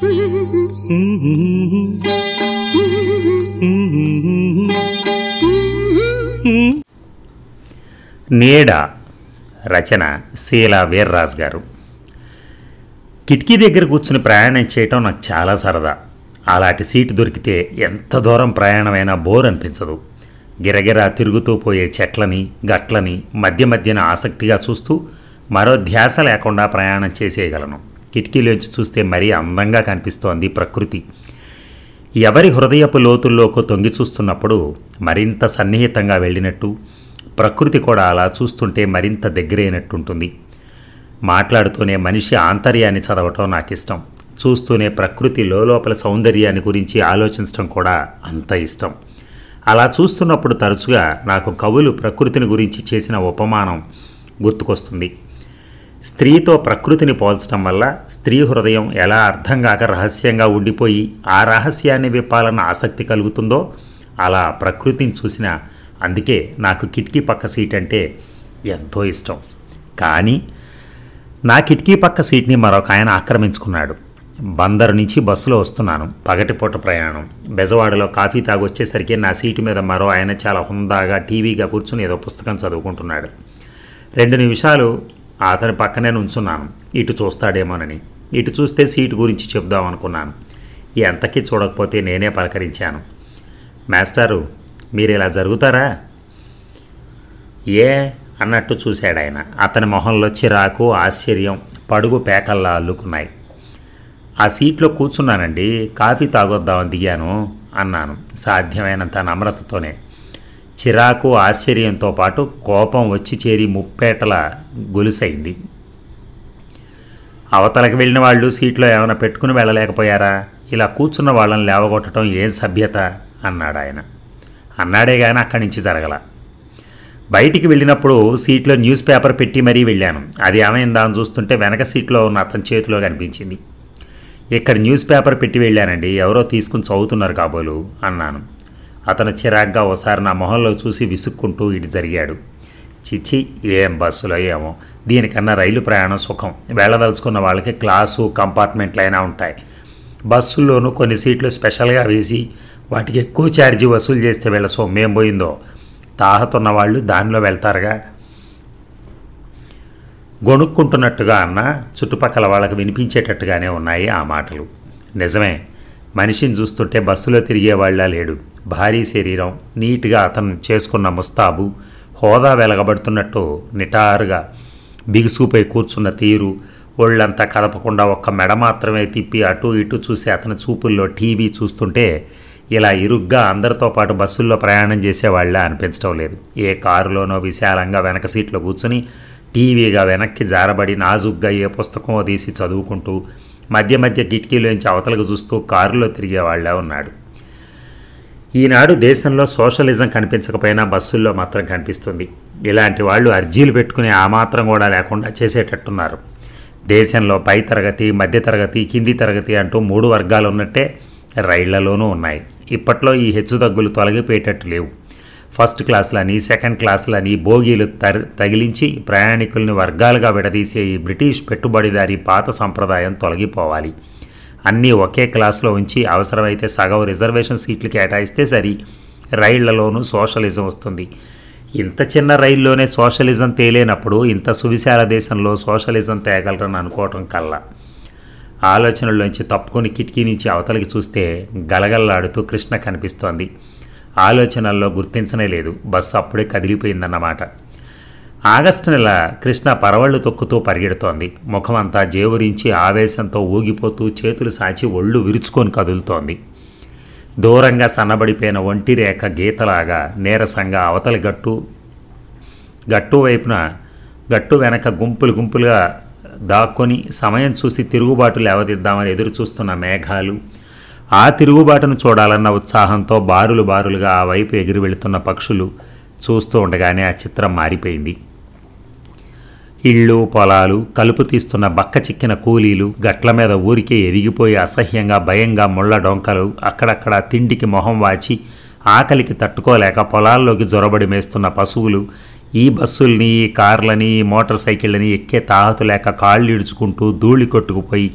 నీడ రచన శీలా వీర్రాజ్ గారు కిటికీ దగ్గర కూర్చుని ప్రయాణం చేయటం నాకు చాలా సరదా అలాంటి సీటు దొరికితే ఎంత దూరం ప్రయాణమైనా బోర్ అనిపించదు గిరగిరా తిరుగుతూ పోయే చెట్లని గట్లని మధ్య మధ్యన ఆసక్తిగా చూస్తూ మరో ధ్యాస లేకుండా ప్రయాణం చేసేయగలను కిటికీలోంచి చూస్తే మరీ అందంగా కనిపిస్తోంది ప్రకృతి ఎవరి హృదయపు లోతుల్లోకి తొంగి చూస్తున్నప్పుడు మరింత సన్నిహితంగా వెళ్ళినట్టు ప్రకృతి కూడా అలా చూస్తుంటే మరింత దగ్గరైనట్టుంటుంది మాట్లాడుతూనే మనిషి ఆంతర్యాన్ని చదవటం నాకు ఇష్టం చూస్తూనే ప్రకృతి లోపల సౌందర్యాన్ని గురించి ఆలోచించడం కూడా అంత ఇష్టం అలా చూస్తున్నప్పుడు తరచుగా నాకు కవులు ప్రకృతిని గురించి చేసిన ఉపమానం గుర్తుకొస్తుంది స్త్రీతో ప్రకృతిని పోల్చడం వల్ల స్త్రీ హృదయం ఎలా అర్థం కాక రహస్యంగా ఉండిపోయి ఆ రహస్యాన్ని విప్పాలన్న ఆసక్తి కలుగుతుందో అలా ప్రకృతిని చూసిన అందుకే నాకు కిటికీ పక్క సీట్ అంటే ఎంతో ఇష్టం కానీ నా కిటికీ పక్క సీట్ని మరొక ఆయన ఆక్రమించుకున్నాడు బందరు నుంచి బస్సులో వస్తున్నాను పగటిపూట ప్రయాణం బెజవాడలో కాఫీ తాగి వచ్చేసరికి నా సీటు మీద మరో ఆయన చాలా హుందాగా టీవీగా కూర్చుని ఏదో పుస్తకం చదువుకుంటున్నాడు రెండు నిమిషాలు అతని పక్కనే నుంచున్నాను ఇటు చూస్తాడేమోనని ఇటు చూస్తే సీటు గురించి చెప్దాం అనుకున్నాను ఎంతకీ చూడకపోతే నేనే పలకరించాను మాస్టారు మీరు ఇలా జరుగుతారా ఏ అన్నట్టు చూశాడు ఆయన అతని మొహంలో చిరాకు ఆశ్చర్యం పడుగు పేకల్లా అల్లుకున్నాయి ఆ సీట్లో కూర్చున్నానండి కాఫీ తాగొద్దామని దిగాను అన్నాను సాధ్యమైనంత నమ్రతతోనే చిరాకు ఆశ్చర్యంతో పాటు కోపం వచ్చి చేరి ముప్పేటల గొలుసైంది అవతలకు వెళ్ళిన వాళ్ళు సీట్లో ఏమైనా పెట్టుకుని వెళ్ళలేకపోయారా ఇలా కూర్చున్న వాళ్ళని లేవగొట్టడం ఏం సభ్యత అన్నాడు ఆయన అన్నాడే కానీ అక్కడి నుంచి జరగల బయటికి వెళ్ళినప్పుడు సీట్లో న్యూస్ పేపర్ పెట్టి మరీ వెళ్ళాను అది ఏమైందా అని చూస్తుంటే వెనక సీట్లో ఉన్న అతని చేతిలో కనిపించింది ఇక్కడ న్యూస్ పేపర్ పెట్టి వెళ్ళానండి ఎవరో తీసుకుని చదువుతున్నారు కాబోలు అన్నాను అతను చిరాగ్గా ఓసారి నా మొహంలో చూసి విసుక్కుంటూ ఇటు జరిగాడు చిచ్చి ఏం బస్సులో ఏమో దీనికన్నా రైలు ప్రయాణం సుఖం వెళ్ళదలుచుకున్న వాళ్ళకి క్లాసు కంపార్ట్మెంట్లు అయినా ఉంటాయి బస్సుల్లోనూ కొన్ని సీట్లు స్పెషల్గా వేసి వాటికి ఎక్కువ ఛార్జీ వసూలు చేస్తే వీళ్ళ సొమ్మేం పోయిందో తాహతున్న వాళ్ళు దానిలో వెళ్తారుగా గొణుక్కుంటున్నట్టుగా అన్న చుట్టుపక్కల వాళ్ళకి వినిపించేటట్టుగానే ఉన్నాయి ఆ మాటలు నిజమే మనిషిని చూస్తుంటే బస్సులో తిరిగేవాళ్ళ లేడు భారీ శరీరం నీట్గా అతను చేసుకున్న ముస్తాబు హోదా వెలగబడుతున్నట్టు నిటారుగా బిగుసుపై కూర్చున్న తీరు ఒళ్ళంతా కదపకుండా ఒక్క మెడ మాత్రమే తిప్పి అటు ఇటు చూసి అతని చూపుల్లో టీవీ చూస్తుంటే ఇలా ఇరుగ్గా అందరితో పాటు బస్సుల్లో ప్రయాణం చేసేవాళ్ళ అనిపించడం లేదు ఏ కారులోనో విశాలంగా వెనక సీట్లో కూర్చుని టీవీగా వెనక్కి జారబడి నాజుగ్గా ఏ పుస్తకమో తీసి చదువుకుంటూ మధ్య మధ్య కిటికీలోంచి అవతలకు చూస్తూ కారులో తిరిగేవాళ్ళ ఉన్నాడు ఈనాడు దేశంలో సోషలిజం కనిపించకపోయినా బస్సుల్లో మాత్రం కనిపిస్తుంది ఇలాంటి వాళ్ళు అర్జీలు పెట్టుకుని ఆ మాత్రం కూడా లేకుండా చేసేటట్టున్నారు దేశంలో పై తరగతి మధ్య తరగతి కింది తరగతి అంటూ మూడు వర్గాలు ఉన్నట్టే రైళ్లలోనూ ఉన్నాయి ఇప్పట్లో ఈ హెచ్చుతగ్గులు తొలగిపోయేటట్టు లేవు ఫస్ట్ క్లాసులని సెకండ్ క్లాసులని బోగీలు తర్ తగిలించి ప్రయాణికుల్ని వర్గాలుగా విడదీసే ఈ బ్రిటిష్ పెట్టుబడిదారీ పాత సంప్రదాయం తొలగిపోవాలి అన్నీ ఒకే క్లాసులో ఉంచి అవసరమైతే సగం రిజర్వేషన్ సీట్లు కేటాయిస్తే సరి రైళ్లలోనూ సోషలిజం వస్తుంది ఇంత చిన్న రైల్లోనే సోషలిజం తేలేనప్పుడు ఇంత సువిశాల దేశంలో సోషలిజం తేగలరని అనుకోవటం కల్లా ఆలోచనల్లోంచి తప్పుకొని కిటికీ నుంచి అవతలికి చూస్తే గలగల్లాడుతూ కృష్ణ కనిపిస్తోంది ఆలోచనల్లో గుర్తించనే లేదు బస్సు అప్పుడే కదిలిపోయిందన్నమాట ఆగస్టు నెల కృష్ణ పరవళ్ళు తొక్కుతూ పరిగెడుతోంది ముఖమంతా జేవురించి ఆవేశంతో ఊగిపోతూ చేతులు సాచి ఒళ్ళు విరుచుకొని కదులుతోంది దూరంగా సన్నబడిపోయిన ఒంటి రేఖ గీతలాగా నీరసంగా అవతలి గట్టు గట్టు వైపున గట్టు వెనక గుంపులు గుంపులుగా దాక్కొని సమయం చూసి తిరుగుబాటు లేవదిద్దామని ఎదురు చూస్తున్న మేఘాలు ఆ తిరుగుబాటును చూడాలన్న ఉత్సాహంతో బారులు బారులుగా ఆ వైపు ఎగిరి వెళుతున్న పక్షులు చూస్తూ ఉండగానే ఆ చిత్రం మారిపోయింది ఇళ్ళు పొలాలు కలుపు తీస్తున్న బక్క చిక్కిన కూలీలు గట్ల మీద ఊరికే ఎదిగిపోయి అసహ్యంగా భయంగా ముళ్ళ డొంకలు అక్కడక్కడ తిండికి మొహం వాచి ఆకలికి తట్టుకోలేక పొలాల్లోకి జొరబడి మేస్తున్న పశువులు ఈ బస్సుల్ని ఈ కార్లని ఈ మోటార్ సైకిళ్ళని ఎక్కే తాహతు లేక కాళ్ళు ఇడుచుకుంటూ ధూళి కొట్టుకుపోయి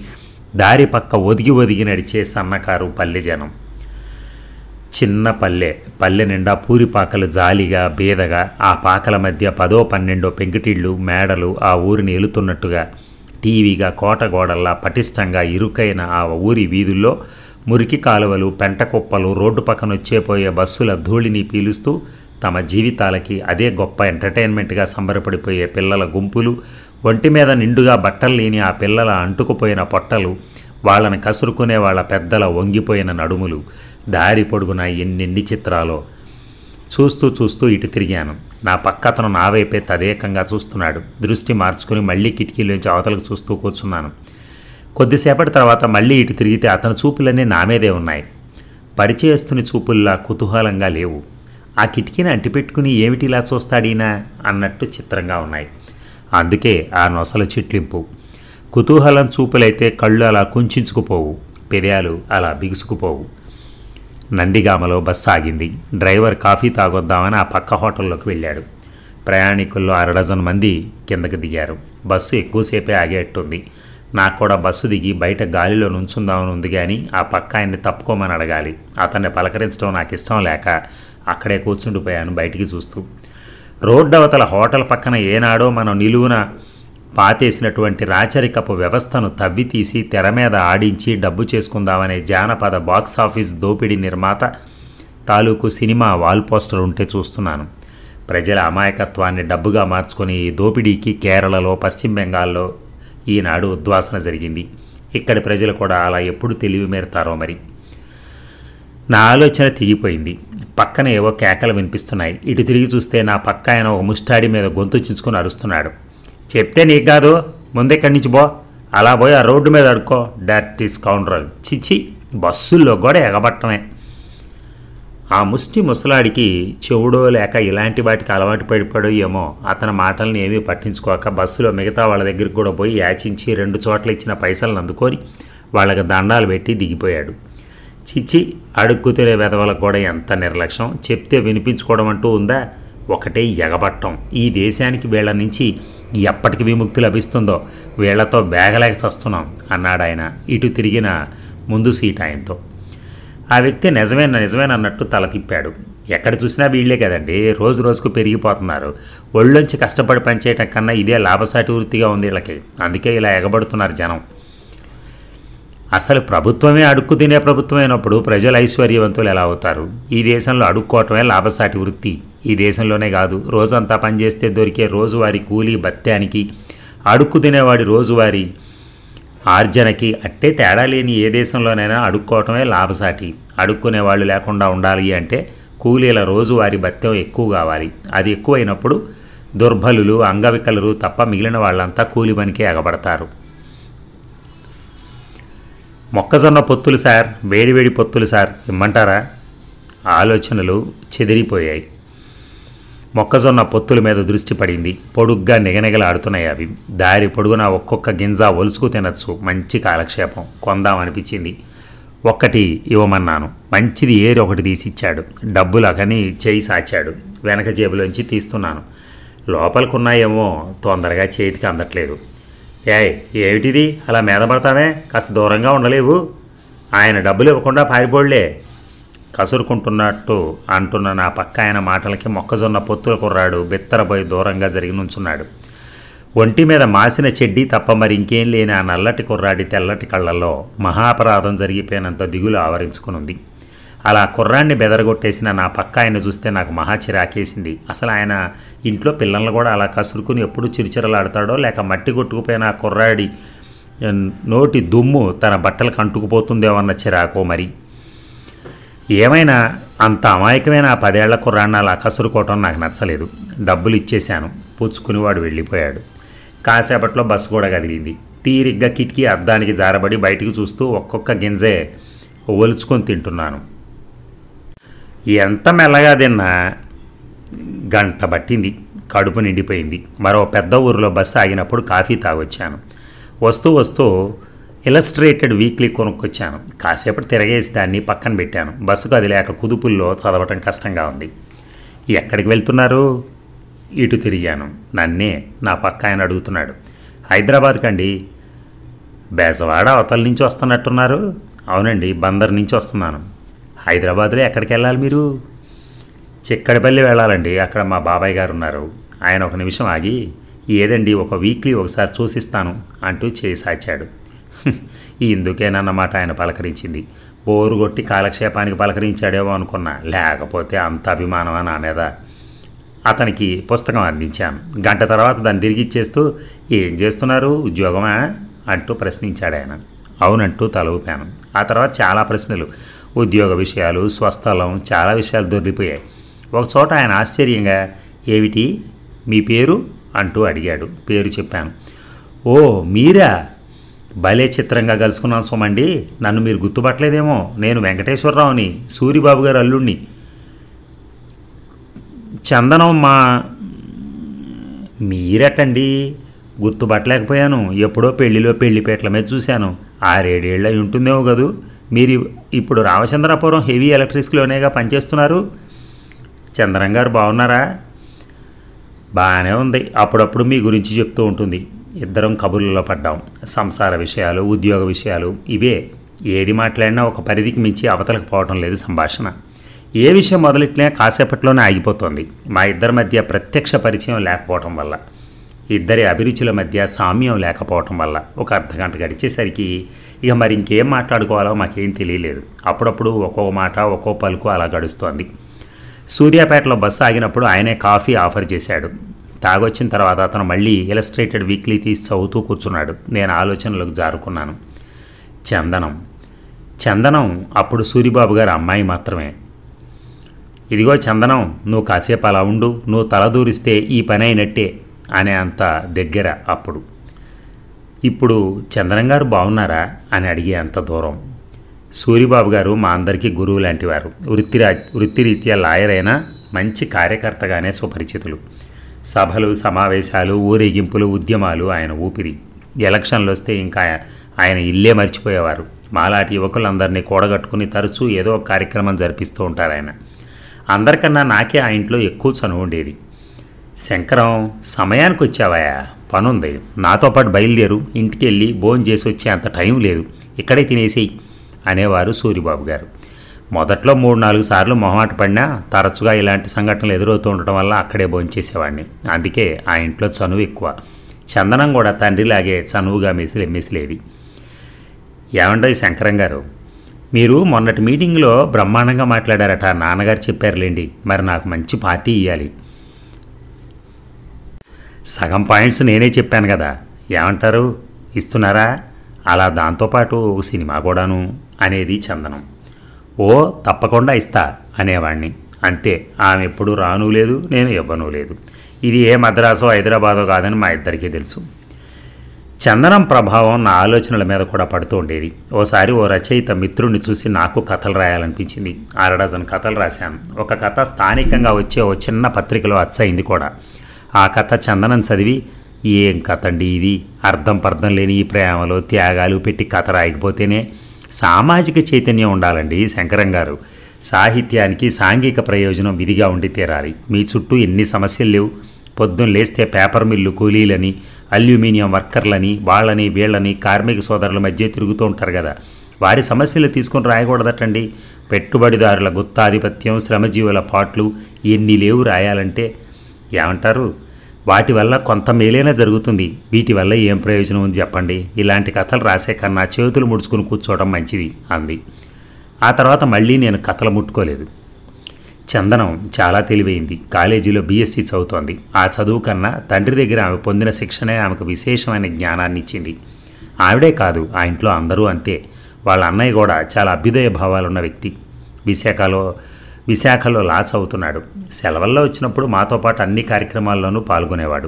దారి పక్క ఒదిగి ఒదిగి నడిచే సన్నకారు పల్లె జనం చిన్న పల్లె పల్లె నిండా పూరిపాకలు జాలిగా బీదగా ఆ పాకల మధ్య పదో పన్నెండో పెంకుటిళ్ళు మేడలు ఆ ఊరిని ఎలుతున్నట్టుగా టీవీగా కోట గోడల్లా పటిష్టంగా ఇరుకైన ఆ ఊరి వీధుల్లో మురికి కాలువలు పెంట కుప్పలు రోడ్డు పక్కన వచ్చేపోయే బస్సుల ధూళిని పీలుస్తూ తమ జీవితాలకి అదే గొప్ప ఎంటర్టైన్మెంట్గా సంబరపడిపోయే పిల్లల గుంపులు ఒంటి మీద నిండుగా బట్టలు లేని ఆ పిల్లల అంటుకుపోయిన పొట్టలు వాళ్ళని కసురుకునే వాళ్ళ పెద్దల వంగిపోయిన నడుములు దారి పొడుగున ఎన్నెన్ని చిత్రాలో చూస్తూ చూస్తూ ఇటు తిరిగాను నా పక్క అతను నా వైపే తదేకంగా చూస్తున్నాడు దృష్టి మార్చుకుని మళ్ళీ కిటికీలోంచి అవతలకు చూస్తూ కూర్చున్నాను కొద్దిసేపటి తర్వాత మళ్ళీ ఇటు తిరిగితే అతని చూపులన్నీ నా మీదే ఉన్నాయి పరిచయస్తుని చూపుల్లా కుతూహలంగా లేవు ఆ కిటికీని అంటిపెట్టుకుని ఏమిటి ఇలా చూస్తాడీనా అన్నట్టు చిత్రంగా ఉన్నాయి అందుకే ఆ నొసల చిట్లింపు కుతూహలం చూపులైతే కళ్ళు అలా కుంచుకుపోవు పెదాలు అలా బిగుసుకుపోవు నందిగామలో బస్సు ఆగింది డ్రైవర్ కాఫీ తాగొద్దామని ఆ పక్క హోటల్లోకి వెళ్ళాడు ప్రయాణికుల్లో అరడజన్ మంది కిందకి దిగారు బస్సు ఎక్కువసేపే ఆగేట్టుంది నాకు కూడా బస్సు దిగి బయట గాలిలో నుంచుందామని ఉంది కానీ ఆ పక్క ఆయన్ని తప్పుకోమని అడగాలి అతన్ని పలకరించడం నాకు ఇష్టం లేక అక్కడే కూర్చుండిపోయాను బయటికి చూస్తూ రోడ్డు అవతల హోటల్ పక్కన ఏనాడో మనం నిలువున పాతేసినటువంటి రాచరికపు వ్యవస్థను తవ్వి తీసి తెర మీద ఆడించి డబ్బు చేసుకుందామనే జానపద బాక్స్ ఆఫీస్ దోపిడీ నిర్మాత తాలూకు సినిమా వాల్ పోస్టర్ ఉంటే చూస్తున్నాను ప్రజల అమాయకత్వాన్ని డబ్బుగా మార్చుకొని ఈ దోపిడీకి కేరళలో పశ్చిమ బెంగాల్లో ఈనాడు ఉద్వాసన జరిగింది ఇక్కడి ప్రజలు కూడా అలా ఎప్పుడు తెలివి మేరతారో మరి నా ఆలోచన తెగిపోయింది పక్కన ఏవో కేకలు వినిపిస్తున్నాయి ఇటు తిరిగి చూస్తే నా పక్క ఆయన ఒక ముష్టాడి మీద గొంతు చించుకొని అరుస్తున్నాడు చెప్తే నీకు కాదు ముందెక్కడి నుంచి బో అలా పోయి ఆ రోడ్డు మీద అడుక్కో డర్టీ స్కౌండ్రల్ చిచి బస్సుల్లో కూడా ఎగబట్టమే ఆ ముష్టి ముసలాడికి చెవుడో లేక ఇలాంటి వాటికి అలవాటు పడిపోడో ఏమో అతని మాటల్ని ఏమీ పట్టించుకోక బస్సులో మిగతా వాళ్ళ దగ్గరికి కూడా పోయి యాచించి రెండు చోట్ల ఇచ్చిన పైసలను అందుకొని వాళ్ళకి దండాలు పెట్టి దిగిపోయాడు చిచ్చి అడుక్కు తినే వెధవలకు కూడా ఎంత నిర్లక్ష్యం చెప్తే వినిపించుకోవడం అంటూ ఉందా ఒకటే ఎగబట్టం ఈ దేశానికి వీళ్ళ నుంచి ఎప్పటికి విముక్తి లభిస్తుందో వీళ్లతో బేగలేక చస్తున్నాం అన్నాడు ఆయన ఇటు తిరిగిన ముందు సీట్ ఆయనతో ఆ వ్యక్తి నిజమేన నిజమేనన్నట్టు తల తిప్పాడు ఎక్కడ చూసినా వీళ్ళే కదండి రోజు రోజుకు పెరిగిపోతున్నారు ఒళ్ళొంచి కష్టపడి పనిచేయటం కన్నా ఇదే లాభసాటి వృత్తిగా ఉంది వీళ్ళకి అందుకే ఇలా ఎగబడుతున్నారు జనం అసలు ప్రభుత్వమే అడుక్కు తినే ప్రభుత్వమైనప్పుడు ప్రజలు ఐశ్వర్యవంతులు ఎలా అవుతారు ఈ దేశంలో అడుక్కోవటమే లాభసాటి వృత్తి ఈ దేశంలోనే కాదు రోజంతా పనిచేస్తే దొరికే రోజువారీ కూలీ బత్యానికి అడుక్కు తినేవాడి రోజువారీ ఆర్జనకి అట్టే తేడా లేని ఏ దేశంలోనైనా అడుక్కోవటమే లాభసాటి అడుక్కునే వాళ్ళు లేకుండా ఉండాలి అంటే కూలీల రోజువారీ భత్యం ఎక్కువ కావాలి అది ఎక్కువైనప్పుడు దుర్బలులు అంగవికలురు తప్ప మిగిలిన వాళ్ళంతా కూలి పనికే ఎగబడతారు మొక్కజొన్న పొత్తులు సార్ వేడివేడి పొత్తులు సార్ ఇమ్మంటారా ఆలోచనలు చెదిరిపోయాయి మొక్కజొన్న పొత్తుల మీద దృష్టి పడింది పొడుగ్గా నిగనిగలాడుతున్నాయి అవి దారి పొడుగున ఒక్కొక్క గింజ ఒలుసుకు తినచ్చు మంచి కాలక్షేపం కొందామనిపించింది ఒక్కటి ఇవ్వమన్నాను మంచిది ఏరి ఒకటి తీసిచ్చాడు డబ్బులు అకని చేయి సాచాడు వెనక జేబులోంచి తీస్తున్నాను లోపలికున్నాయేమో తొందరగా చేతికి అందట్లేదు ఏయ్ ఏమిటిది అలా మీద పడతావే కాస్త దూరంగా ఉండలేవు ఆయన డబ్బులు ఇవ్వకుండా పారిపోళ్లే కసురుకుంటున్నట్టు అంటున్న నా పక్క ఆయన మాటలకి మొక్కజొన్న పొత్తుల కుర్రాడు బిత్తరపోయి దూరంగా జరిగి నుంచున్నాడు ఒంటి మీద మాసిన చెడ్డీ తప్ప మరి ఇంకేం లేని ఆ నల్లటి కుర్రాడి తెల్లటి కళ్ళల్లో మహాపరాధం జరిగిపోయినంత దిగులు ఆవరించుకునుంది అలా కుర్రాన్ని బెదరగొట్టేసిన నా పక్క ఆయన చూస్తే నాకు మహా చిరాకేసింది అసలు ఆయన ఇంట్లో పిల్లల్ని కూడా అలా కసురుకుని ఎప్పుడు చిరుచిరలాడతాడో లేక మట్టి కొట్టుకుపోయిన ఆ కుర్రాడి నోటి దుమ్ము తన బట్టలకు అంటుకుపోతుందేమో అన్న చిరాకో మరి ఏమైనా అంత అమాయకమైన ఆ పదేళ్ల కుర్రాన్ని అలా కసురుకోవటం నాకు నచ్చలేదు డబ్బులు ఇచ్చేశాను పుచ్చుకుని వాడు వెళ్ళిపోయాడు కాసేపట్లో బస్సు కూడా కదిలింది తీరిగ్గా కిటికీ అద్దానికి జారబడి బయటికి చూస్తూ ఒక్కొక్క గింజే ఒలుచుకొని తింటున్నాను ఎంత మెల్లగా తిన్నా గంట పట్టింది కడుపు నిండిపోయింది మరో పెద్ద ఊరిలో బస్సు ఆగినప్పుడు కాఫీ తాగొచ్చాను వస్తూ వస్తూ ఇలస్ట్రేటెడ్ వీక్లీ కొనుక్కొచ్చాను కాసేపటి తిరగేసి దాన్ని పక్కన పెట్టాను బస్సుకు అది లేక కుదుపుల్లో చదవటం కష్టంగా ఉంది ఎక్కడికి వెళ్తున్నారు ఇటు తిరిగాను నన్నే నా పక్క ఆయన అడుగుతున్నాడు హైదరాబాద్కి అండి బేజవాడ అవతల నుంచి వస్తున్నట్టున్నారు అవునండి బందర్ నుంచి వస్తున్నాను హైదరాబాద్లో ఎక్కడికి వెళ్ళాలి మీరు చిక్కడపల్లి వెళ్ళాలండి అక్కడ మా బాబాయ్ గారు ఉన్నారు ఆయన ఒక నిమిషం ఆగి ఏదండి ఒక వీక్లీ ఒకసారి చూసిస్తాను అంటూ చేయి సాచాడు ఇందుకేనన్నమాట ఆయన పలకరించింది బోరు కొట్టి కాలక్షేపానికి పలకరించాడేమో అనుకున్నా లేకపోతే అంత అభిమానమా నా మీద అతనికి పుస్తకం అందించాను గంట తర్వాత దాన్ని తిరిగి ఇచ్చేస్తూ ఏం చేస్తున్నారు ఉద్యోగమా అంటూ ప్రశ్నించాడు ఆయన అవునంటూ తల ఊపాను ఆ తర్వాత చాలా ప్రశ్నలు ఉద్యోగ విషయాలు స్వస్థలం చాలా విషయాలు దొరికిపోయాయి ఒక చోట ఆయన ఆశ్చర్యంగా ఏమిటి మీ పేరు అంటూ అడిగాడు పేరు చెప్పాను ఓ మీరా భలే చిత్రంగా కలుసుకున్నాను సోమండి నన్ను మీరు గుర్తుపట్టలేదేమో నేను వెంకటేశ్వరరావుని సూరిబాబు గారు అల్లుణ్ణి చందనం మా మీరటండి గుర్తుపట్టలేకపోయాను ఎప్పుడో పెళ్లిలో పెళ్లిపేటల మీద చూశాను ఆరేడేళ్ళ అయి ఉంటుందేమో కదూ మీరు ఇప్పుడు రామచంద్రపురం హెవీ ఎలక్ట్రిక్స్లోనేగా పనిచేస్తున్నారు చంద్రం గారు బాగున్నారా బాగానే ఉంది అప్పుడప్పుడు మీ గురించి చెప్తూ ఉంటుంది ఇద్దరం కబుర్లలో పడ్డాం సంసార విషయాలు ఉద్యోగ విషయాలు ఇవే ఏది మాట్లాడినా ఒక పరిధికి మించి అవతలకు పోవటం లేదు సంభాషణ ఏ విషయం మొదలెట్టినా కాసేపట్లోనే ఆగిపోతుంది మా ఇద్దరి మధ్య ప్రత్యక్ష పరిచయం లేకపోవటం వల్ల ఇద్దరి అభిరుచుల మధ్య సామ్యం లేకపోవటం వల్ల ఒక అర్ధగంట గడిచేసరికి ఇక మరి ఇంకేం మాట్లాడుకోవాలో మాకేం తెలియలేదు అప్పుడప్పుడు ఒక్కో మాట ఒక్కో పలుకు అలా గడుస్తోంది సూర్యాపేటలో బస్సు ఆగినప్పుడు ఆయనే కాఫీ ఆఫర్ చేశాడు తాగొచ్చిన తర్వాత అతను మళ్ళీ ఇలస్ట్రేటెడ్ వీక్లీ తీసి చదువుతూ కూర్చున్నాడు నేను ఆలోచనలోకి జారుకున్నాను చందనం చందనం అప్పుడు సూరిబాబు గారి అమ్మాయి మాత్రమే ఇదిగో చందనం నువ్వు కాసేపు అలా ఉండు నువ్వు తలదూరిస్తే ఈ పని అయినట్టే అనే అంత దగ్గర అప్పుడు ఇప్పుడు చందనం గారు బాగున్నారా అని అడిగే అంత దూరం సూరిబాబు గారు మా అందరికీ గురువు లాంటివారు వృత్తిరా వృత్తిరీత్యా లాయర్ అయినా మంచి కార్యకర్తగానే సుపరిచితులు సభలు సమావేశాలు ఊరేగింపులు ఉద్యమాలు ఆయన ఊపిరి ఎలక్షన్లు వస్తే ఇంకా ఆయన ఇల్లే మర్చిపోయేవారు మాలాంటి యువకులందరినీ కూడగట్టుకుని తరచూ ఏదో ఒక కార్యక్రమం జరిపిస్తూ ఉంటారు ఆయన అందరికన్నా నాకే ఆ ఇంట్లో ఎక్కువ చనువు ఉండేది శంకరం సమయానికి వచ్చావాయా పనుంది నాతో పాటు బయలుదేరు ఇంటికి వెళ్ళి భోజనం చేసి వచ్చే అంత టైం లేదు ఇక్కడే తినేసేయి అనేవారు సూరిబాబు గారు మొదట్లో మూడు నాలుగు సార్లు మొహమాట పడినా తరచుగా ఇలాంటి సంఘటనలు ఎదురవుతూ ఉండటం వల్ల అక్కడే భోంచేసేవాడిని అందుకే ఆ ఇంట్లో చనువు ఎక్కువ చందనం కూడా తండ్రిలాగే చనువుగా మెసిలే మెసిలేది ఏమండో శంకరం గారు మీరు మొన్నటి మీటింగ్లో బ్రహ్మాండంగా మాట్లాడారట నాన్నగారు చెప్పారులేండి మరి నాకు మంచి పార్టీ ఇవ్వాలి సగం పాయింట్స్ నేనే చెప్పాను కదా ఏమంటారు ఇస్తున్నారా అలా దాంతోపాటు ఒక సినిమా కూడాను అనేది చందనం ఓ తప్పకుండా ఇస్తా అనేవాణ్ణి అంతే ఆమె ఎప్పుడు రాను లేదు నేను ఇవ్వను లేదు ఇది ఏ మద్రాసో హైదరాబాదో కాదని మా ఇద్దరికీ తెలుసు చందనం ప్రభావం నా ఆలోచనల మీద కూడా పడుతూ ఉండేది ఓసారి ఓ రచయిత మిత్రుడిని చూసి నాకు కథలు రాయాలనిపించింది అర డజన్ కథలు రాశాను ఒక కథ స్థానికంగా వచ్చే ఓ చిన్న పత్రికలో అచ్చయింది కూడా ఆ కథ చందనం చదివి ఏం కథ అండి ఇది అర్థం పర్థం లేని ఈ ప్రేమలో త్యాగాలు పెట్టి కథ రాయకపోతేనే సామాజిక చైతన్యం ఉండాలండి శంకరం గారు సాహిత్యానికి సాంఘిక ప్రయోజనం విధిగా ఉండి తీరాలి మీ చుట్టూ ఎన్ని సమస్యలు లేవు పొద్దున్న లేస్తే పేపర్ మిల్లు కూలీలని అల్యూమినియం వర్కర్లని వాళ్ళని వీళ్ళని కార్మిక సోదరుల మధ్య తిరుగుతూ ఉంటారు కదా వారి సమస్యలు తీసుకొని రాయకూడదటండి పెట్టుబడిదారుల గుత్తాధిపత్యం శ్రమజీవుల పాట్లు ఎన్ని లేవు రాయాలంటే ఏమంటారు వాటి వల్ల కొంత మేలైనా జరుగుతుంది వీటి వల్ల ఏం ప్రయోజనం ఉంది చెప్పండి ఇలాంటి కథలు రాసే కన్నా చేతులు ముడుచుకుని కూర్చోవడం మంచిది అంది ఆ తర్వాత మళ్ళీ నేను కథలు ముట్టుకోలేదు చందనం చాలా తెలివైంది కాలేజీలో బీఎస్సీ చదువుతోంది ఆ చదువు కన్నా తండ్రి దగ్గర ఆమె పొందిన శిక్షణే ఆమెకు విశేషమైన జ్ఞానాన్ని ఇచ్చింది ఆవిడే కాదు ఆ ఇంట్లో అందరూ అంతే వాళ్ళ అన్నయ్య కూడా చాలా అభ్యుదయ భావాలున్న వ్యక్తి విశాఖలో విశాఖలో లా చదువుతున్నాడు సెలవుల్లో వచ్చినప్పుడు మాతో పాటు అన్ని కార్యక్రమాల్లోనూ పాల్గొనేవాడు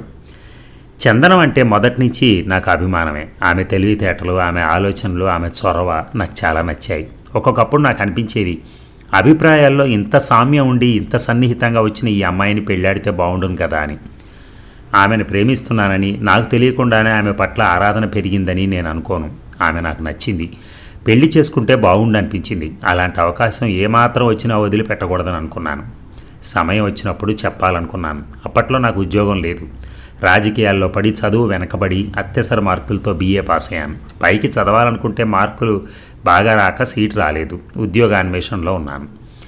చందనం అంటే మొదటి నుంచి నాకు అభిమానమే ఆమె తెలివితేటలు ఆమె ఆలోచనలు ఆమె చొరవ నాకు చాలా నచ్చాయి ఒక్కొక్కప్పుడు నాకు అనిపించేది అభిప్రాయాల్లో ఇంత సామ్యం ఉండి ఇంత సన్నిహితంగా వచ్చిన ఈ అమ్మాయిని పెళ్ళాడితే బాగుండును కదా అని ఆమెను ప్రేమిస్తున్నానని నాకు తెలియకుండానే ఆమె పట్ల ఆరాధన పెరిగిందని నేను అనుకోను ఆమె నాకు నచ్చింది పెళ్లి చేసుకుంటే బాగుండు అనిపించింది అలాంటి అవకాశం ఏమాత్రం వచ్చినా వదిలిపెట్టకూడదని అనుకున్నాను సమయం వచ్చినప్పుడు చెప్పాలనుకున్నాను అప్పట్లో నాకు ఉద్యోగం లేదు రాజకీయాల్లో పడి చదువు వెనకబడి అత్యవసర మార్కులతో బీఏ పాస్ అయ్యాను పైకి చదవాలనుకుంటే మార్కులు బాగా రాక సీట్ రాలేదు ఉద్యోగాన్వేషణలో ఉన్నాను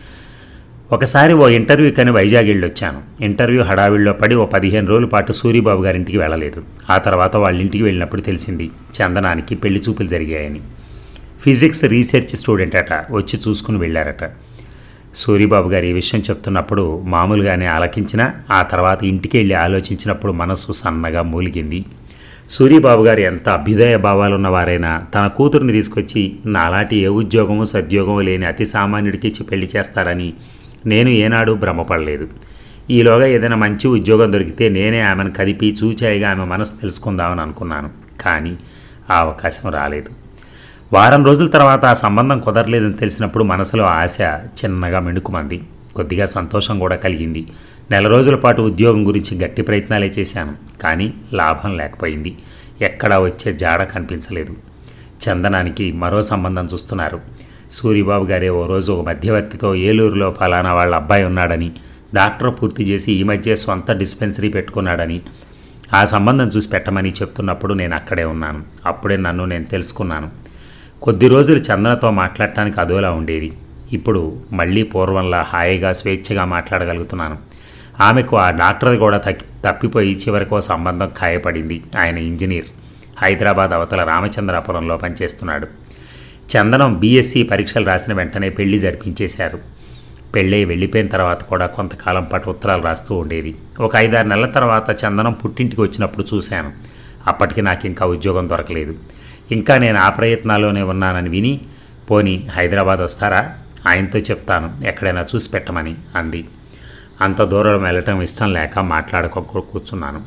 ఒకసారి ఓ ఇంటర్వ్యూకని వైజాగ్ వెళ్ళొచ్చాను ఇంటర్వ్యూ హడావిడిలో పడి ఓ పదిహేను రోజుల పాటు సూరిబాబు గారింటికి వెళ్ళలేదు ఆ తర్వాత వాళ్ళ ఇంటికి వెళ్ళినప్పుడు తెలిసింది చందనానికి పెళ్లి చూపులు జరిగాయని ఫిజిక్స్ రీసెర్చ్ స్టూడెంట్ అట వచ్చి చూసుకుని వెళ్ళారట సూరిబాబు గారు ఈ విషయం చెప్తున్నప్పుడు మామూలుగానే ఆలకించినా ఆ తర్వాత ఇంటికి వెళ్ళి ఆలోచించినప్పుడు మనస్సు సన్నగా మూలిగింది సూరిబాబు గారు ఎంత అభ్యుదయ భావాలున్న వారైనా తన కూతుర్ని తీసుకొచ్చి నాలాంటి ఏ ఉద్యోగము సద్యోగము లేని అతి సామాన్యుడికి ఇచ్చి పెళ్లి చేస్తారని నేను ఏనాడు భ్రమపడలేదు ఈలోగా ఏదైనా మంచి ఉద్యోగం దొరికితే నేనే ఆమెను కదిపి చూచాయిగా ఆమె మనసు తెలుసుకుందామని అనుకున్నాను కానీ ఆ అవకాశం రాలేదు వారం రోజుల తర్వాత ఆ సంబంధం కుదరలేదని తెలిసినప్పుడు మనసులో ఆశ చిన్నగా మిణుకుమంది కొద్దిగా సంతోషం కూడా కలిగింది నెల రోజుల పాటు ఉద్యోగం గురించి గట్టి ప్రయత్నాలే చేశాను కానీ లాభం లేకపోయింది ఎక్కడా వచ్చే జాడ కనిపించలేదు చందనానికి మరో సంబంధం చూస్తున్నారు సూరిబాబు గారే ఓ రోజు ఒక మధ్యవర్తితో ఏలూరులో ఫలానా వాళ్ళ అబ్బాయి ఉన్నాడని డాక్టర్ పూర్తి చేసి ఈ మధ్య సొంత డిస్పెన్సరీ పెట్టుకున్నాడని ఆ సంబంధం చూసి పెట్టమని చెప్తున్నప్పుడు నేను అక్కడే ఉన్నాను అప్పుడే నన్ను నేను తెలుసుకున్నాను కొద్ది రోజులు చందనతో మాట్లాడటానికి అదోలా ఉండేది ఇప్పుడు మళ్ళీ పూర్వంలా హాయిగా స్వేచ్ఛగా మాట్లాడగలుగుతున్నాను ఆమెకు ఆ డాక్టర్ కూడా తక్కి తప్పిపోయి చివరికి ఓ సంబంధం ఖాయపడింది ఆయన ఇంజనీర్ హైదరాబాద్ అవతల రామచంద్రాపురంలో పనిచేస్తున్నాడు చందనం బీఎస్సీ పరీక్షలు రాసిన వెంటనే పెళ్లి జరిపించేశారు పెళ్ళై వెళ్ళిపోయిన తర్వాత కూడా కొంతకాలం పాటు ఉత్తరాలు రాస్తూ ఉండేది ఒక ఐదారు నెలల తర్వాత చందనం పుట్టింటికి వచ్చినప్పుడు చూశాను అప్పటికి నాకు ఇంకా ఉద్యోగం దొరకలేదు ఇంకా నేను ఆ ప్రయత్నాల్లోనే ఉన్నానని విని పోని హైదరాబాద్ వస్తారా ఆయనతో చెప్తాను ఎక్కడైనా చూసి పెట్టమని అంది అంత దూరం వెళ్ళటం ఇష్టం లేక మాట్లాడుకో కూర్చున్నాను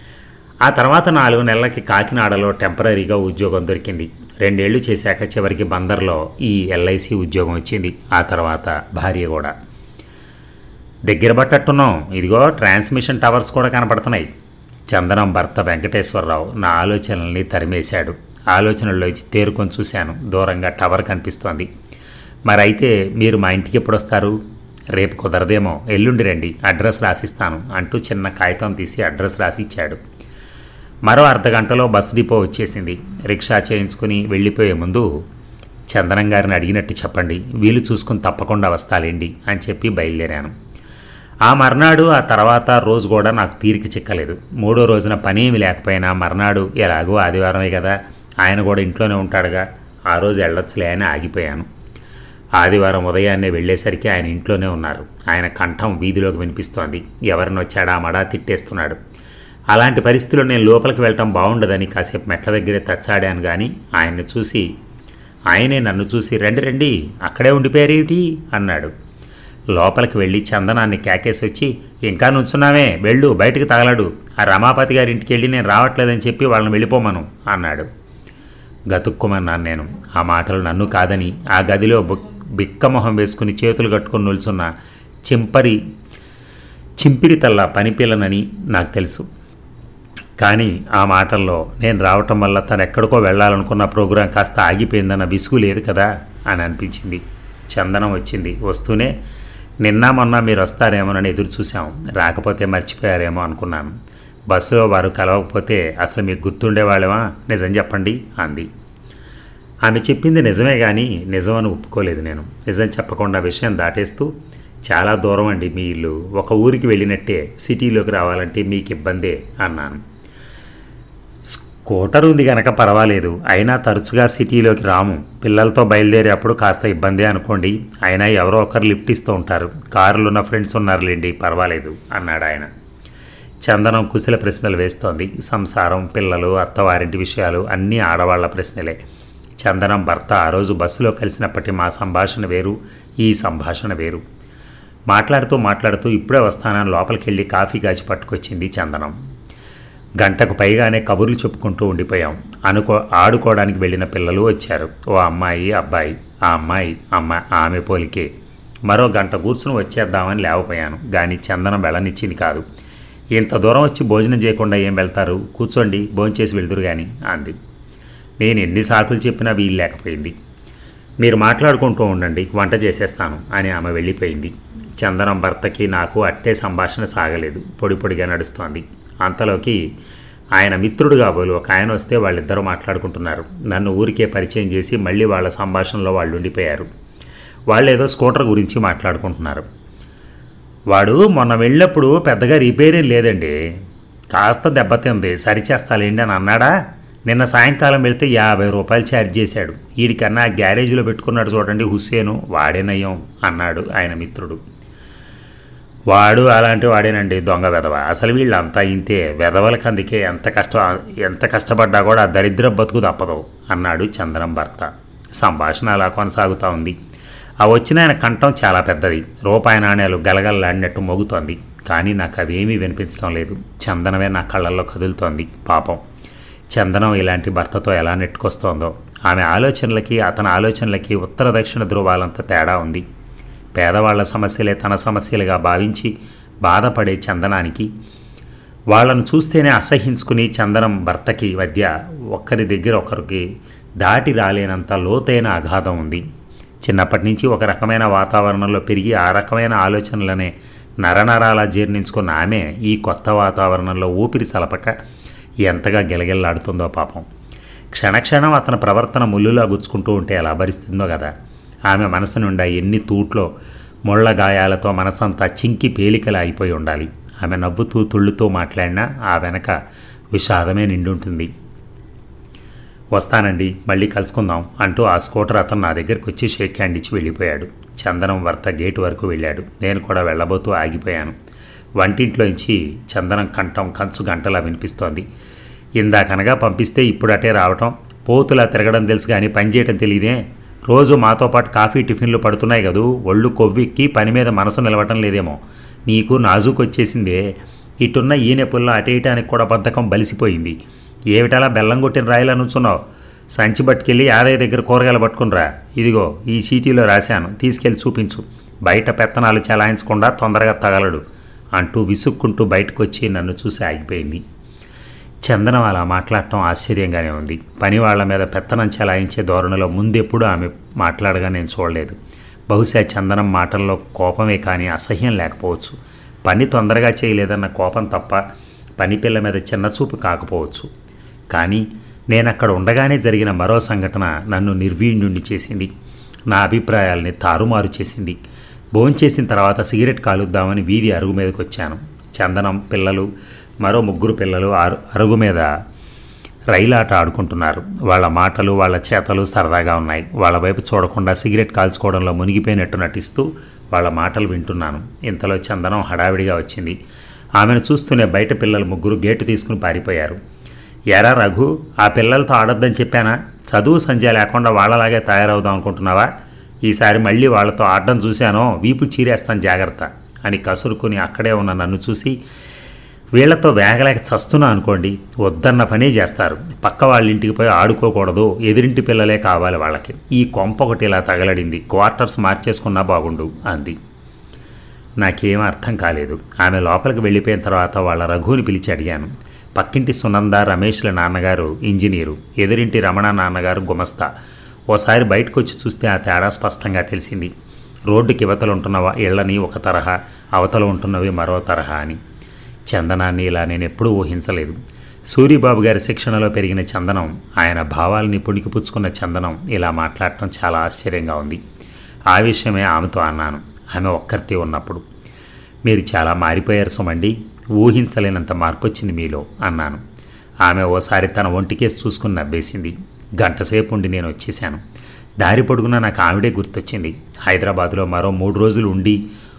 ఆ తర్వాత నాలుగు నెలలకి కాకినాడలో టెంపరీగా ఉద్యోగం దొరికింది రెండేళ్లు చేశాక చివరికి బందర్లో ఈ ఎల్ఐసి ఉద్యోగం వచ్చింది ఆ తర్వాత భార్య కూడా దగ్గర పట్టట్టున్నాం ఇదిగో ట్రాన్స్మిషన్ టవర్స్ కూడా కనపడుతున్నాయి చందనం భర్త వెంకటేశ్వరరావు నా ఆలోచనల్ని తరిమేశాడు ఆలోచనల్లోంచి తేరుకొని చూశాను దూరంగా టవర్ కనిపిస్తోంది మరైతే మీరు మా ఇంటికి ఎప్పుడు వస్తారు రేపు కుదరదేమో ఎల్లుండి రండి అడ్రస్ రాసిస్తాను అంటూ చిన్న కాగితం తీసి అడ్రస్ రాసి ఇచ్చాడు మరో అర్ధ గంటలో బస్ డిపో వచ్చేసింది రిక్షా చేయించుకుని వెళ్ళిపోయే ముందు చందనం గారిని అడిగినట్టు చెప్పండి వీలు చూసుకుని తప్పకుండా వస్తాలేండి అని చెప్పి బయలుదేరాను ఆ మర్నాడు ఆ తర్వాత రోజు కూడా నాకు తీరిక చిక్కలేదు మూడో రోజున పని ఏమి లేకపోయినా మర్నాడు ఎలాగో ఆదివారమే కదా ఆయన కూడా ఇంట్లోనే ఉంటాడుగా ఆ రోజు వెళ్ళొచ్చులే అని ఆగిపోయాను ఆదివారం ఉదయాన్నే వెళ్ళేసరికి ఆయన ఇంట్లోనే ఉన్నారు ఆయన కంఠం వీధిలోకి వినిపిస్తోంది ఎవరిని వచ్చాడా మడా తిట్టేస్తున్నాడు అలాంటి పరిస్థితుల్లో నేను లోపలికి వెళ్ళటం బాగుండదని కాసేపు మెట్ల దగ్గరే తచ్చాడాను కానీ ఆయన్ని చూసి ఆయనే నన్ను చూసి రండి రండి అక్కడే ఉండిపోయారేమిటి అన్నాడు లోపలికి వెళ్ళి చందనాన్ని కేకేసి వచ్చి ఇంకా నుంచున్నావే వెళ్ళు బయటికి తగలడు ఆ రమాపతి గారి ఇంటికి వెళ్ళి నేను రావట్లేదని చెప్పి వాళ్ళని వెళ్ళిపోమను అన్నాడు గతుక్కుమన్నాను నేను ఆ మాటలు నన్ను కాదని ఆ గదిలో బుక్ బిక్కమొహం వేసుకుని చేతులు కట్టుకుని నిల్చున్న చింపరి చింపిరి తల్ల పనిపిల్లనని నాకు తెలుసు కానీ ఆ మాటల్లో నేను రావటం వల్ల తను ఎక్కడికో వెళ్ళాలనుకున్న ప్రోగ్రాం కాస్త ఆగిపోయిందన్న విసుగు లేదు కదా అని అనిపించింది చందనం వచ్చింది వస్తూనే నిన్న మొన్న మీరు వస్తారేమోనని ఎదురు చూసాం రాకపోతే మర్చిపోయారేమో అనుకున్నాను బస్సులో వారు కలవకపోతే అసలు మీకు గుర్తుండేవాళ్ళేమా నిజం చెప్పండి అంది ఆమె చెప్పింది నిజమే కానీ నిజమని ఒప్పుకోలేదు నేను నిజం చెప్పకుండా విషయం దాటేస్తూ చాలా దూరం అండి మీ ఇల్లు ఒక ఊరికి వెళ్ళినట్టే సిటీలోకి రావాలంటే మీకు ఇబ్బందే అన్నాను స్కూటర్ ఉంది కనుక పర్వాలేదు అయినా తరచుగా సిటీలోకి రాము పిల్లలతో బయలుదేరేటప్పుడు కాస్త ఇబ్బందే అనుకోండి అయినా ఎవరో ఒకరు లిఫ్ట్ ఇస్తూ ఉంటారు కారులో ఉన్న ఫ్రెండ్స్ ఉన్నారులేండి పర్వాలేదు అన్నాడు ఆయన చందనం కుశల ప్రశ్నలు వేస్తోంది సంసారం పిల్లలు అత్తవారింటి విషయాలు అన్నీ ఆడవాళ్ల ప్రశ్నలే చందనం భర్త ఆ రోజు బస్సులో కలిసినప్పటి మా సంభాషణ వేరు ఈ సంభాషణ వేరు మాట్లాడుతూ మాట్లాడుతూ ఇప్పుడే వస్తానని లోపలికి వెళ్ళి కాఫీ కాచి పట్టుకొచ్చింది చందనం గంటకు పైగానే కబుర్లు చెప్పుకుంటూ ఉండిపోయాం అనుకో ఆడుకోవడానికి వెళ్ళిన పిల్లలు వచ్చారు ఓ అమ్మాయి అబ్బాయి ఆ అమ్మాయి అమ్మ ఆమె పోలికే మరో గంట కూర్చుని వచ్చేద్దామని లేవపోయాను కానీ చందనం వెళ్ళనిచ్చింది కాదు ఇంత దూరం వచ్చి భోజనం చేయకుండా ఏం వెళ్తారు కూర్చోండి భోంచేసి వెళ్తురు కానీ అంది నేను ఎన్ని సాకులు చెప్పినా వీలు లేకపోయింది మీరు మాట్లాడుకుంటూ ఉండండి వంట చేసేస్తాను అని ఆమె వెళ్ళిపోయింది చందనం భర్తకి నాకు అట్టే సంభాషణ సాగలేదు పొడి పొడిగా నడుస్తోంది అంతలోకి ఆయన మిత్రుడు కాబోలు ఒక ఆయన వస్తే వాళ్ళిద్దరూ మాట్లాడుకుంటున్నారు నన్ను ఊరికే పరిచయం చేసి మళ్ళీ వాళ్ళ సంభాషణలో వాళ్ళు ఉండిపోయారు వాళ్ళు ఏదో స్కూటర్ గురించి మాట్లాడుకుంటున్నారు వాడు మొన్న వెళ్ళినప్పుడు పెద్దగా రిపేర్ ఏం లేదండి కాస్త దెబ్బతింది సరిచేస్తాలేండి అని అన్నాడా నిన్న సాయంకాలం వెళ్తే యాభై రూపాయలు ఛార్జ్ చేశాడు వీడికన్నా గ్యారేజీలో పెట్టుకున్నాడు చూడండి హుస్సేను వాడేనయ్యం అన్నాడు ఆయన మిత్రుడు వాడు అలాంటి వాడేనండి దొంగ వెధవ అసలు వీళ్ళంతా ఇంతే వెధవలకి అందుకే ఎంత కష్ట ఎంత కష్టపడ్డా కూడా ఆ దరిద్ర బతుకు తప్పదు అన్నాడు చంద్రం భర్త సంభాషణ అలా కొనసాగుతూ ఉంది ఆ వచ్చిన ఆయన కంఠం చాలా పెద్దది రూపాయి నాణ్యాలు గలగలలాడినట్టు మోగుతోంది కానీ నాకు అవేమీ వినిపించడం లేదు చందనమే నా కళ్ళల్లో కదులుతోంది పాపం చందనం ఇలాంటి భర్తతో ఎలా నెట్టుకొస్తోందో ఆమె ఆలోచనలకి అతని ఆలోచనలకి ఉత్తర దక్షిణ ధృవాలంత తేడా ఉంది పేదవాళ్ల సమస్యలే తన సమస్యలుగా భావించి బాధపడే చందనానికి వాళ్ళను చూస్తేనే అసహించుకుని చందనం భర్తకి మధ్య ఒక్కరి దగ్గర ఒకరికి దాటి రాలేనంత లోతైన అగాధం ఉంది చిన్నప్పటి నుంచి ఒక రకమైన వాతావరణంలో పెరిగి ఆ రకమైన ఆలోచనలనే నరనరాల జీర్ణించుకున్న ఆమె ఈ కొత్త వాతావరణంలో ఊపిరి సలపక ఎంతగా గిలగిల్లాడుతుందో పాపం క్షణక్షణం అతని ప్రవర్తన ముళ్ళులా గుచ్చుకుంటూ ఉంటే ఎలా భరిస్తుందో కదా ఆమె మనసు నిండా ఎన్ని తూట్లో ముళ్ళ గాయాలతో మనసంతా చింకి పేలికలు అయిపోయి ఉండాలి ఆమె నవ్వుతూ తుళ్ళుతూ మాట్లాడినా ఆ వెనక విషాదమే నిండుంటుంది వస్తానండి మళ్ళీ కలుసుకుందాం అంటూ ఆ స్కూటర్ అతను నా దగ్గరికి వచ్చి షేక్ హ్యాండ్ ఇచ్చి వెళ్ళిపోయాడు చందనం భర్త గేటు వరకు వెళ్ళాడు నేను కూడా వెళ్ళబోతూ ఆగిపోయాను వంటింట్లోంచి చందనం కంఠం కంచు గంటలా వినిపిస్తోంది ఇందాకనగా పంపిస్తే ఇప్పుడు అటే రావటం పోతులా తిరగడం తెలుసు కానీ పనిచేయటం తెలియదే రోజు మాతో పాటు కాఫీ టిఫిన్లు పడుతున్నాయి కదూ ఒళ్ళు కొవ్వెక్కి పని మీద మనసు నిలవటం లేదేమో నీకు నాజూకు వచ్చేసిందే ఇటున్న ఈ నెప్పుల్లో అటేయటానికి కూడా బద్ధకం బలిసిపోయింది ఏమిటలా బెల్లం కొట్టిన రాయిలా నుంచున్నావు సంచి పట్టుకెళ్ళి యాదయ్య దగ్గర కూరగాయలు పట్టుకునిరా ఇదిగో ఈ చీటీలో రాశాను తీసుకెళ్ళి చూపించు బయట పెత్తనాలు చలాయించకుండా తొందరగా తగలడు అంటూ విసుక్కుంటూ బయటకు వచ్చి నన్ను చూసి ఆగిపోయింది చందనం అలా మాట్లాడటం ఆశ్చర్యంగానే ఉంది పని వాళ్ళ మీద పెత్తనం చలాయించే ధోరణిలో ముందెప్పుడు ఆమె మాట్లాడగా నేను చూడలేదు బహుశా చందనం మాటల్లో కోపమే కానీ అసహ్యం లేకపోవచ్చు పని తొందరగా చేయలేదన్న కోపం తప్ప పని పిల్ల మీద చిన్న చూపు కాకపోవచ్చు కానీ నేను అక్కడ ఉండగానే జరిగిన మరో సంఘటన నన్ను నిర్వీణ్యుణ్ణి చేసింది నా అభిప్రాయాల్ని తారుమారు చేసింది భోంచేసిన తర్వాత సిగరెట్ కాలుద్దామని వీధి అరుగు మీదకి వచ్చాను చందనం పిల్లలు మరో ముగ్గురు పిల్లలు అరు అరుగు మీద రైలాట ఆడుకుంటున్నారు వాళ్ళ మాటలు వాళ్ళ చేతలు సరదాగా ఉన్నాయి వాళ్ళ వైపు చూడకుండా సిగరెట్ కాల్చుకోవడంలో మునిగిపోయినట్టు నటిస్తూ వాళ్ళ మాటలు వింటున్నాను ఇంతలో చందనం హడావిడిగా వచ్చింది ఆమెను చూస్తూనే బయట పిల్లలు ముగ్గురు గేటు తీసుకుని పారిపోయారు ఎరా రఘు ఆ పిల్లలతో ఆడొద్దని చెప్పానా చదువు సంధ్య లేకుండా వాళ్ళలాగే తయారవుదాం అనుకుంటున్నావా ఈసారి మళ్ళీ వాళ్ళతో ఆడడం చూశానో వీపు చీరేస్తాను జాగ్రత్త అని కసురుకుని అక్కడే ఉన్న నన్ను చూసి వీళ్లతో వేగలేక చస్తున్నా అనుకోండి వద్దన్న పనే చేస్తారు పక్క వాళ్ళ ఇంటికి పోయి ఆడుకోకూడదు ఎదిరింటి పిల్లలే కావాలి వాళ్ళకి ఈ కొంప ఒకటి ఇలా తగలడింది క్వార్టర్స్ మార్చేసుకున్నా బాగుండు అంది నాకేం అర్థం కాలేదు ఆమె లోపలికి వెళ్ళిపోయిన తర్వాత వాళ్ళ రఘుని పిలిచి అడిగాను పక్కింటి సునంద రమేష్ల నాన్నగారు ఇంజనీరు ఎదురింటి రమణ నాన్నగారు గుమస్తా ఓసారి బయటకు వచ్చి చూస్తే ఆ తేడా స్పష్టంగా తెలిసింది రోడ్డుకి ఇవతల ఉంటున్న వా- ఇళ్ళని ఒక తరహా అవతల ఉంటున్నవి మరో తరహా అని చందనాన్ని ఇలా నేను ఎప్పుడూ ఊహించలేదు సూరిబాబు గారి శిక్షణలో పెరిగిన చందనం ఆయన భావాల్ని పుణికిపుచ్చుకున్న చందనం ఇలా మాట్లాడటం చాలా ఆశ్చర్యంగా ఉంది ఆ విషయమే ఆమెతో అన్నాను ఆమె ఒక్కరితే ఉన్నప్పుడు మీరు చాలా మారిపోయారు సుమండి ఊహించలేనంత మార్పు వచ్చింది మీలో అన్నాను ఆమె ఓసారి తన ఒంటికేసి చూసుకుని నవ్వేసింది గంటసేపు ఉండి నేను వచ్చేసాను దారి పొడుగునా నాకు ఆవిడే గుర్తొచ్చింది హైదరాబాద్లో మరో మూడు రోజులు ఉండి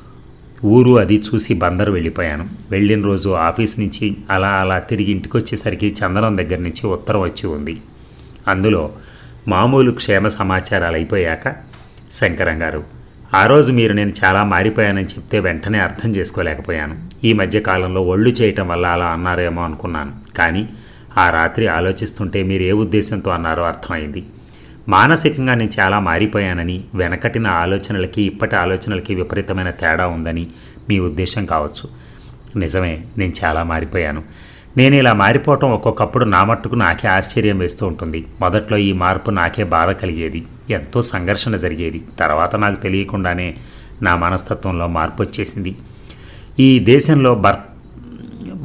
ఊరు అది చూసి బందరు వెళ్ళిపోయాను వెళ్ళిన రోజు ఆఫీస్ నుంచి అలా అలా తిరిగి ఇంటికి వచ్చేసరికి చందనం దగ్గర నుంచి ఉత్తరం వచ్చి ఉంది అందులో మామూలు క్షేమ సమాచారాలు అయిపోయాక శంకరం గారు ఆ రోజు మీరు నేను చాలా మారిపోయానని చెప్తే వెంటనే అర్థం చేసుకోలేకపోయాను ఈ మధ్య కాలంలో ఒళ్ళు చేయటం వల్ల అలా అన్నారేమో అనుకున్నాను కానీ ఆ రాత్రి ఆలోచిస్తుంటే మీరు ఏ ఉద్దేశంతో అన్నారో అర్థమైంది మానసికంగా నేను చాలా మారిపోయానని వెనకటిన ఆలోచనలకి ఇప్పటి ఆలోచనలకి విపరీతమైన తేడా ఉందని మీ ఉద్దేశం కావచ్చు నిజమే నేను చాలా మారిపోయాను నేను ఇలా మారిపోవటం ఒక్కొక్కప్పుడు నా మట్టుకు నాకే ఆశ్చర్యం వేస్తూ ఉంటుంది మొదట్లో ఈ మార్పు నాకే బాధ కలిగేది ఎంతో సంఘర్షణ జరిగేది తర్వాత నాకు తెలియకుండానే నా మనస్తత్వంలో మార్పు వచ్చేసింది ఈ దేశంలో భర్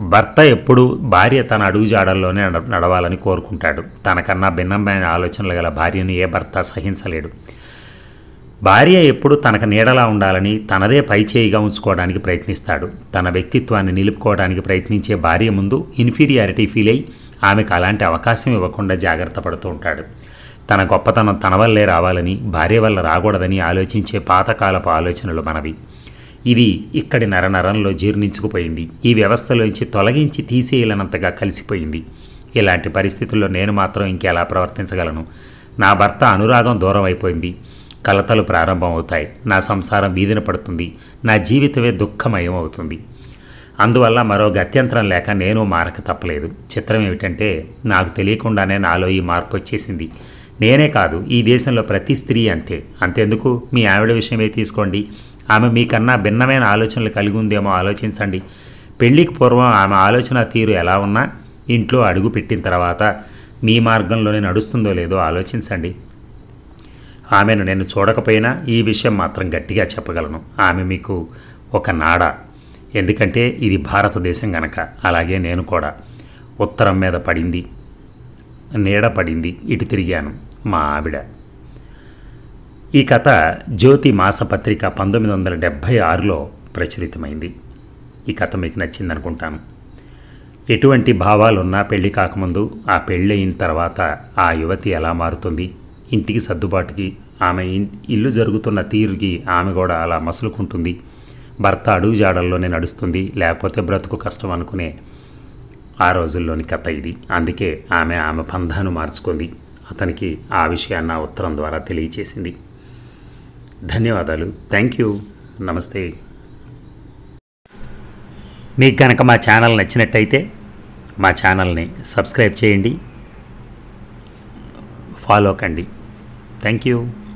భర్త ఎప్పుడు భార్య తన అడుగుజాడల్లోనే నడ నడవాలని కోరుకుంటాడు తనకన్నా భిన్నమైన ఆలోచనలు గల భార్యను ఏ భర్త సహించలేడు భార్య ఎప్పుడు తనకు నీడలా ఉండాలని తనదే పైచేయిగా ఉంచుకోవడానికి ప్రయత్నిస్తాడు తన వ్యక్తిత్వాన్ని నిలుపుకోవడానికి ప్రయత్నించే భార్య ముందు ఇన్ఫీరియారిటీ ఫీల్ అయి ఆమెకు అలాంటి అవకాశం ఇవ్వకుండా జాగ్రత్త పడుతూ ఉంటాడు తన గొప్పతనం తన వల్లే రావాలని భార్య వల్ల రాకూడదని ఆలోచించే పాతకాలపు ఆలోచనలు మనవి ఇది ఇక్కడి నరనరంలో జీర్ణించుకుపోయింది ఈ వ్యవస్థలోంచి తొలగించి తీసేయలేనంతగా కలిసిపోయింది ఇలాంటి పరిస్థితుల్లో నేను మాత్రం ఇంకెలా ప్రవర్తించగలను నా భర్త అనురాగం దూరం అయిపోయింది కలతలు ప్రారంభం అవుతాయి నా సంసారం వీధిన పడుతుంది నా జీవితమే దుఃఖమయం అవుతుంది అందువల్ల మరో గత్యంతరం లేక నేను మారక తప్పలేదు చిత్రం ఏమిటంటే నాకు తెలియకుండానే నాలో ఈ మార్పు వచ్చేసింది నేనే కాదు ఈ దేశంలో ప్రతి స్త్రీ అంతే అంతెందుకు మీ ఆవిడ విషయమే తీసుకోండి ఆమె మీకన్నా భిన్నమైన ఆలోచనలు కలిగి ఉందేమో ఆలోచించండి పెళ్లికి పూర్వం ఆమె ఆలోచన తీరు ఎలా ఉన్నా ఇంట్లో అడుగు పెట్టిన తర్వాత మీ మార్గంలోనే నడుస్తుందో లేదో ఆలోచించండి ఆమెను నేను చూడకపోయినా ఈ విషయం మాత్రం గట్టిగా చెప్పగలను ఆమె మీకు ఒక నాడ ఎందుకంటే ఇది భారతదేశం గనక అలాగే నేను కూడా ఉత్తరం మీద పడింది నీడ పడింది ఇటు తిరిగాను మా ఆవిడ ఈ కథ జ్యోతి మాసపత్రిక పంతొమ్మిది వందల డెబ్భై ఆరులో ప్రచురితమైంది ఈ కథ మీకు నచ్చిందనుకుంటాను ఎటువంటి భావాలున్నా పెళ్లి కాకముందు ఆ పెళ్ళి అయిన తర్వాత ఆ యువతి ఎలా మారుతుంది ఇంటికి సర్దుబాటుకి ఆమె ఇన్- ఇల్లు జరుగుతున్న తీరుకి ఆమె కూడా అలా మసులుకుంటుంది భర్త అడుగుజాడల్లోనే నడుస్తుంది లేకపోతే బ్రతుకు కష్టం అనుకునే ఆ రోజుల్లోని కథ ఇది అందుకే ఆమె ఆమె పంధాను మార్చుకుంది అతనికి ఆ విషయాన్ని ఆ ఉత్తరం ద్వారా తెలియచేసింది ధన్యవాదాలు థ్యాంక్ యూ నమస్తే మీకు కనుక మా ఛానల్ నచ్చినట్టయితే మా ఛానల్ని సబ్స్క్రైబ్ చేయండి ఫాలో కండి థ్యాంక్ యూ